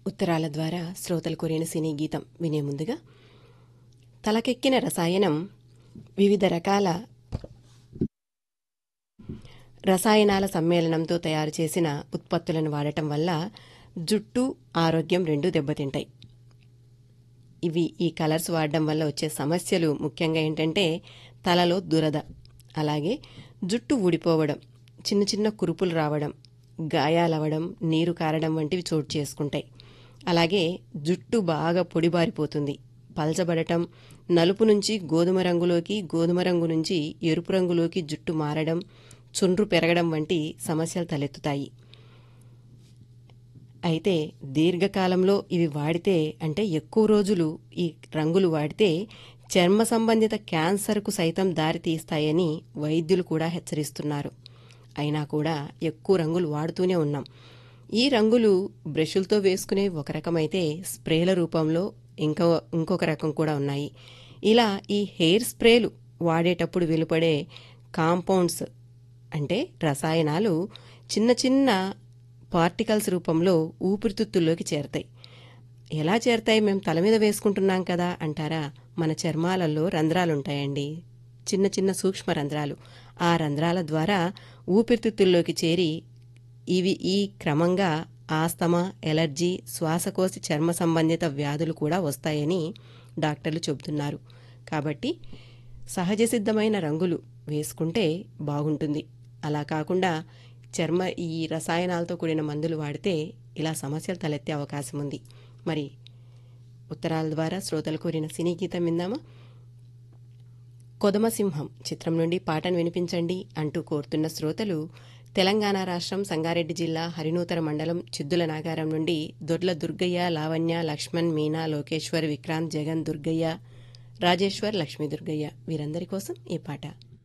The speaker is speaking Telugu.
ఉత్తరాల ద్వారా శ్రోతలు కోరిన సినీ గీతం వినే ముందుగా తలకెక్కిన రసాయనం వివిధ రకాల రసాయనాల సమ్మేళనంతో తయారు చేసిన ఉత్పత్తులను వాడటం వల్ల జుట్టు ఆరోగ్యం రెండూ దెబ్బతింటాయి ఇవి ఈ కలర్స్ వాడడం వల్ల వచ్చే సమస్యలు ముఖ్యంగా ఏంటంటే తలలో దురద అలాగే జుట్టు ఊడిపోవడం చిన్న చిన్న కురుపులు రావడం గాయాలవ్వడం నీరు కారడం వంటివి చోటు చేసుకుంటాయి అలాగే జుట్టు బాగా పొడిబారిపోతుంది పల్చబడటం నలుపు నుంచి గోధుమ రంగులోకి గోధుమ రంగు నుంచి ఎరుపు రంగులోకి జుట్టు మారడం చుండ్రు పెరగడం వంటి సమస్యలు తలెత్తుతాయి అయితే దీర్ఘకాలంలో ఇవి వాడితే అంటే ఎక్కువ రోజులు ఈ రంగులు వాడితే చర్మ సంబంధిత క్యాన్సర్కు సైతం దారితీస్తాయని వైద్యులు కూడా హెచ్చరిస్తున్నారు అయినా కూడా ఎక్కువ రంగులు వాడుతూనే ఉన్నాం ఈ రంగులు బ్రషులతో వేసుకునే ఒక రకమైతే స్ప్రేల రూపంలో ఇంకో ఇంకొక రకం కూడా ఉన్నాయి ఇలా ఈ హెయిర్ స్ప్రేలు వాడేటప్పుడు వెలుపడే కాంపౌండ్స్ అంటే రసాయనాలు చిన్న చిన్న పార్టికల్స్ రూపంలో ఊపిరితిత్తుల్లోకి చేరతాయి ఎలా చేరతాయి మేము తల మీద వేసుకుంటున్నాం కదా అంటారా మన చర్మాలలో రంధ్రాలుంటాయండి చిన్న చిన్న సూక్ష్మ రంధ్రాలు ఆ రంధ్రాల ద్వారా ఊపిరితిత్తుల్లోకి చేరి ఇవి ఈ క్రమంగా ఆస్తమా ఎలర్జీ శ్వాసకోశ చర్మ సంబంధిత వ్యాధులు కూడా వస్తాయని డాక్టర్లు చెబుతున్నారు కాబట్టి సహజ సిద్ధమైన రంగులు వేసుకుంటే బాగుంటుంది అలా కాకుండా చర్మ ఈ రసాయనాలతో కూడిన మందులు వాడితే ఇలా సమస్యలు తలెత్తే అవకాశం ఉంది మరి ఉత్తరాల ద్వారా శ్రోతలు కోరిన సినీ గీతం విందామా కొదమసింహం చిత్రం నుండి పాటను వినిపించండి అంటూ కోరుతున్న శ్రోతలు తెలంగాణ రాష్ట్రం సంగారెడ్డి జిల్లా హరినూతర మండలం చిద్దుల నాగారం నుండి దొడ్ల దుర్గయ్య లావణ్య లక్ష్మణ్ మీనా లోకేశ్వర్ విక్రాంత్ జగన్ దుర్గయ్య రాజేశ్వర్ లక్ష్మీ దుర్గయ్య వీరందరి కోసం ఈ పాట